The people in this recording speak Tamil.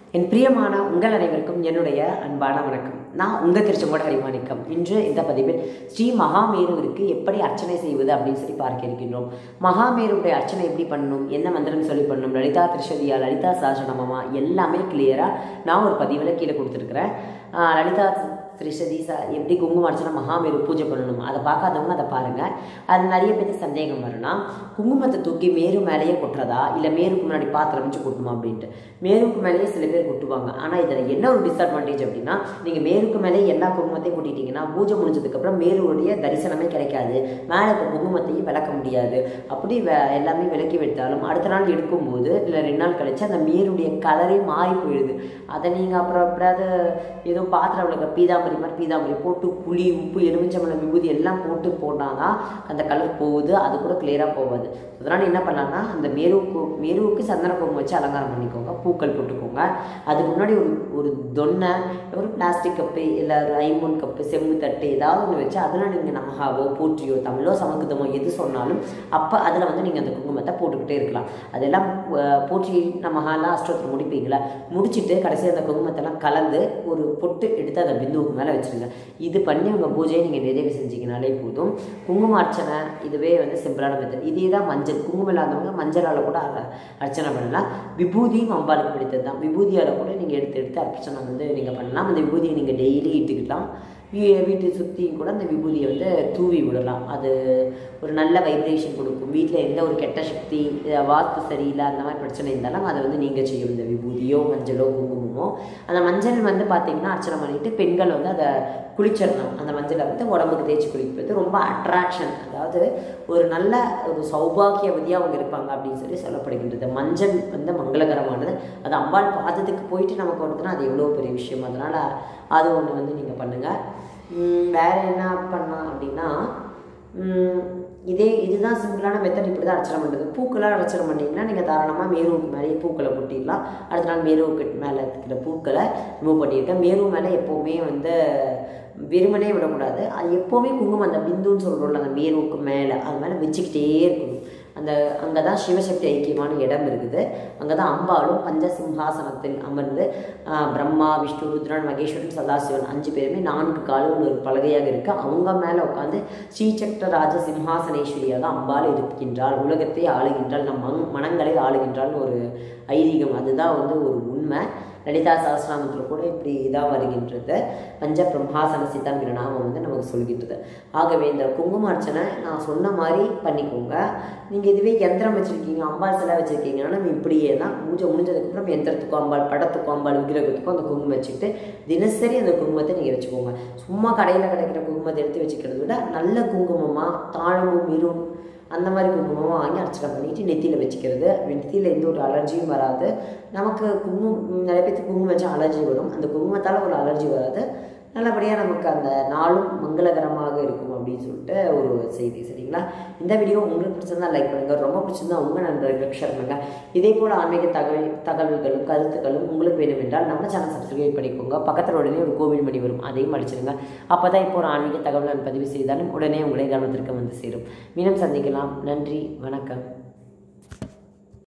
என் பிரியமான உங்கள் அனைவருக்கும் என்னுடைய அன்பான வணக்கம் நான் உங்கள் திருச்செங்கோடு ஹரிமாணிக்கம் இன்று இந்த பதிவில் ஸ்ரீ மகாமேருவிற்கு எப்படி அர்ச்சனை செய்வது அப்படின்னு சொல்லி பார்க்க இருக்கின்றோம் மகாமேருடைய அர்ச்சனை எப்படி பண்ணணும் என்ன மந்திரம் சொல்லி பண்ணணும் லலிதா திரிஷதியா லலிதா சாசனமமா எல்லாமே கிளியராக நான் ஒரு பதிவில் கீழே கொடுத்துருக்குறேன் ஆஹ் லலிதா திரிஷதி ச எப்படி குங்கும அர்ச்சனை மகாமேரு பூஜை பண்ணணும் அதை பார்க்காதவங்க அதை பாருங்கள் அது நிறைய பேருக்கு சந்தேகம் வரும்னா குங்குமத்தை தூக்கி மேரு மேலேயே கொட்டுறதா இல்லை மேருக்கு முன்னாடி பாத்திரம் வச்சு கொட்டுமா அப்படின்ட்டு மேருக்கு மேலேயே சில பேர் கொட்டுவாங்க ஆனால் இதில் என்ன ஒரு டிஸ்அட்வான்டேஜ் அப்படின்னா நீங்கள் மேருக்கு மேலே எல்லா குங்குமத்தையும் கொட்டிட்டீங்கன்னா பூஜை முடிஞ்சதுக்கப்புறம் மேருடைய தரிசனமே கிடைக்காது மேலே இருக்க குங்குமத்தையும் விளக்க முடியாது அப்படி வே- எல்லாமே விலக்கி விட்டாலும் அடுத்த நாள் எடுக்கும்போது இல்லை ரெண்டு நாள் கழிச்சு அந்த மேருடைய கலரே மாறி போயிடுது அதை நீங்கள் அப்புறம் எப்படியாவது ஏதோ பாத்திரம் விளக்க பீதாம்பரி மாதிரி பீதாம்பரி போட்டு புளி உப்பு எலுமிச்சம்பழம் விபூதி எல்லாம் போட்டு போட்டாதான் அந்த கலர் போகுது அது கூட கிளியராக போகாது அதனால் என்ன பண்ணலாம்னா அந்த மேருவுக்கு மேருவுக்கு சந்தன குங்குமம் வச்சு அலங்காரம் பண்ணிக்கோங்க பூக்கள் போட்டுக்கோங்க அதுக்கு முன்னாடி ஒரு ஒரு தொன்னை ஒரு பிளாஸ்டிக் கப்பு இல்லை ஒரு ஐம்பொன் கப்பு செம்பு தட்டு ஏதாவது ஒன்று வச்சு அதில் நீங்கள் நமகாவோ போற்றியோ தமிழோ சமஸ்கிருதமோ எது சொன்னாலும் அப்போ அதில் வந்து நீங்கள் அந்த குங்குமத்தை போட்டுக்கிட்டே இருக்கலாம் அதெல்லாம் அஹ், போற்றி நமகாலாம் அஷ்டோத்திரம் முடிப்பீங்களா முடிச்சுட்டு கடைசி அந்த குங்குமத்தெல்லாம் கலந்து ஒரு பொட்டு எடுத்து அதை பிந்துவுக்கு மேலே வச்சுருங்க இது பண்ணி உங்கள் பூஜையை நீங்கள் நிறைவு செஞ்சீங்கனாலே போதும் குங்கும அர்ச்சனை இதுவே வந்து சிம்பிளான மெத்தட் இதே தான் மஞ்சள் குங்குமம் இல்லாதவங்க மஞ்சளால் கூட அர- அர்ச்சனை பண்ணலாம் விபூதியும் அம்பாளுக்கு பிடித்தது தான் விபூதியால் கூட நீங்கள் எடுத்து எடுத்து அர்ச்சனை வந்து நீங்கள் பண்ணலாம் அந்த விபூதியை நீங்கள் டெய்லி இட்டுக்கிட்டலாம் வீ- வீட்டை சுற்றியும் கூட அந்த விபூதியை வந்து தூவி விடலாம் அது ஒரு நல்ல வைப்ரேஷன் கொடுக்கும் வீட்டில் எந்த ஒரு கெட்ட சக்தி அஹ் வாஸ்து சரியில்லை அந்த மாதிரி பிரச்சனை இருந்தாலும் அதை வந்து நீங்கள் செய்யும் இந்த விபூதியோ மஞ்சளோ குங்குமமோ அந்த மஞ்சள் வந்து பார்த்தீங்கன்னா அர்ச்சனை பண்ணிட்டு பெண்கள் வந்து அதை குளிச்சிடணும் அந்த மஞ்சளை வந்து உடம்புக்கு தேய்ச்சி குளிப்பது ரொம்ப அட்ராக்ஷன் அதாவது ஒரு நல்ல ஒரு சௌபாகியவதியாக அவங்க இருப்பாங்க அப்படின்னு சொல்லி சொல்லப்படுகின்றது மஞ்சள் வந்து மங்களகரமானது அது அம்பாள் பாதத்துக்கு போயிட்டு நமக்கு வருதுன்னா அது எவ்வளோ பெரிய விஷயம் அதனால் அது ஒன்று வந்து நீங்கள் பண்ணுங்கள் வேறு என்ன பண்ணலாம் அப்படின்னா உம், இதே இதுதான் சிம்பிளான மெத்தட் இப்படி தான் அர்ச்சனை பண்ணுறது பூக்களாக அர்ச்சனை பண்ணிங்கன்னா நீங்கள் தாராளமாக மேருவுக்கு மேலேயே பூக்களை கொட்டிடலாம் அடுத்த நாள் மேருவுக்கு மேலே இருக்கிற பூக்களை ரிமூவ் பண்ணியிருக்கேன் மேரு மேலே எப்போவுமே வந்து வெறுமனே விடக்கூடாது அது எப்போவுமே குங்குமம் அந்த பிந்துன்னு சொல்கிறோம்ல அந்த மேருவுக்கு மேலே அது மேலே வச்சுக்கிட்டே இருக்கணும் அந்த அங்கே தான் சிவசக்தி ஐக்கியமான இடம் இருக்குது அங்கே தான் அம்பாளும் பஞ்சசிம்ஹாசனத்தில் அமர்ந்து ஆஹ், பிரம்மா விஷ்ணு ருத்ரன் மகேஸ்வரன் சதாசிவன் அஞ்சு பேருமே நான்கு காலும் ஒரு பலகையாக இருக்கு அவங்க மேலே உட்காந்து ஸ்ரீசக்கர ராஜ சிம்ஹாசனேஸ்வரியாக அம்பாள் இருக்கின்றாள் உலகத்தை ஆளுகின்றாள் நம் மங் மனங்களை ஆளுகின்றாள்னு ஒரு ஐதீகம் அதுதான் வந்து ஒரு உண்மை லலிதா சஹஸ்ரநாமத்தில் கூட இப்படி இதாக வருகின்றது பஞ்ச பிரம்மாசன சித்தாங்கிற நாமம் வந்து நமக்கு சொல்கின்றது ஆகவே இந்த குங்கும அர்ச்சனை நான் சொன்ன மாதிரி பண்ணிக்கோங்க நீங்கள் இதுவே யந்திரம் வச்சுருக்கீங்க அம்பாள் சிலை வச்சுருக்கீங்கன்னா நம்ம இப்படியே தான் பூஜை முடிஞ்சதுக்கப்புறம் யந்திரத்துக்கும் அம்பாள் படத்துக்கும் அம்பாள் விக்கிரகத்துக்கும் அந்த குங்குமம் வச்சுக்கிட்டு தினசரி அந்த குங்குமத்தை நீங்கள் வச்சுக்கோங்க சும்மா கடையில் கிடைக்கிற குங்குமத்தை எடுத்து வச்சுக்கிறத விட நல்ல குங்குமமாக தாழம்பு மிரும் அந்த மாதிரி குங்குமமாக வாங்கி அர்ச்சனை பண்ணிட்டு நெத்தியில் வச்சுக்கிறது நெத்தியில் எந்த ஒரு அலர்ஜியும் வராது நமக்கு குங்குமம் நிறைய பேருக்கு குங்குமம் வச்சா அலர்ஜி வரும் அந்த குங்குமத்தால் ஒரு அலர்ஜி வராது நல்லபடியாக நமக்கு அந்த நாளும் மங்களகரமாக இருக்கும் அப்படின்னு சொல்லிட்டு ஒரு செய்தி சரிங்களா இந்த வீடியோ உங்களுக்கு பிடிச்சிருந்தா லைக் பண்ணுங்கள் ரொம்ப பிடிச்சிருந்தா உங்கள் நண்பர்களுக்கு ஷேர் பண்ணுங்கள் இதே போல் ஆன்மீக தகவல் தகவல்களும் கருத்துக்களும் உங்களுக்கு வேணும் என்றால் நம்ம சேனல் சப்ஸ்கிரைப் பண்ணிக்கோங்க பக்கத்தில் உடனே ஒரு கோவில் மணி வரும் அதையும் அடிச்சிருங்க அப்போ தான் இப்போ ஒரு ஆன்மீக தகவல் நான் பதிவு செய்தாலும் உடனே உங்களை கவனத்திற்கு வந்து சேரும் மீண்டும் சந்திக்கலாம் நன்றி வணக்கம்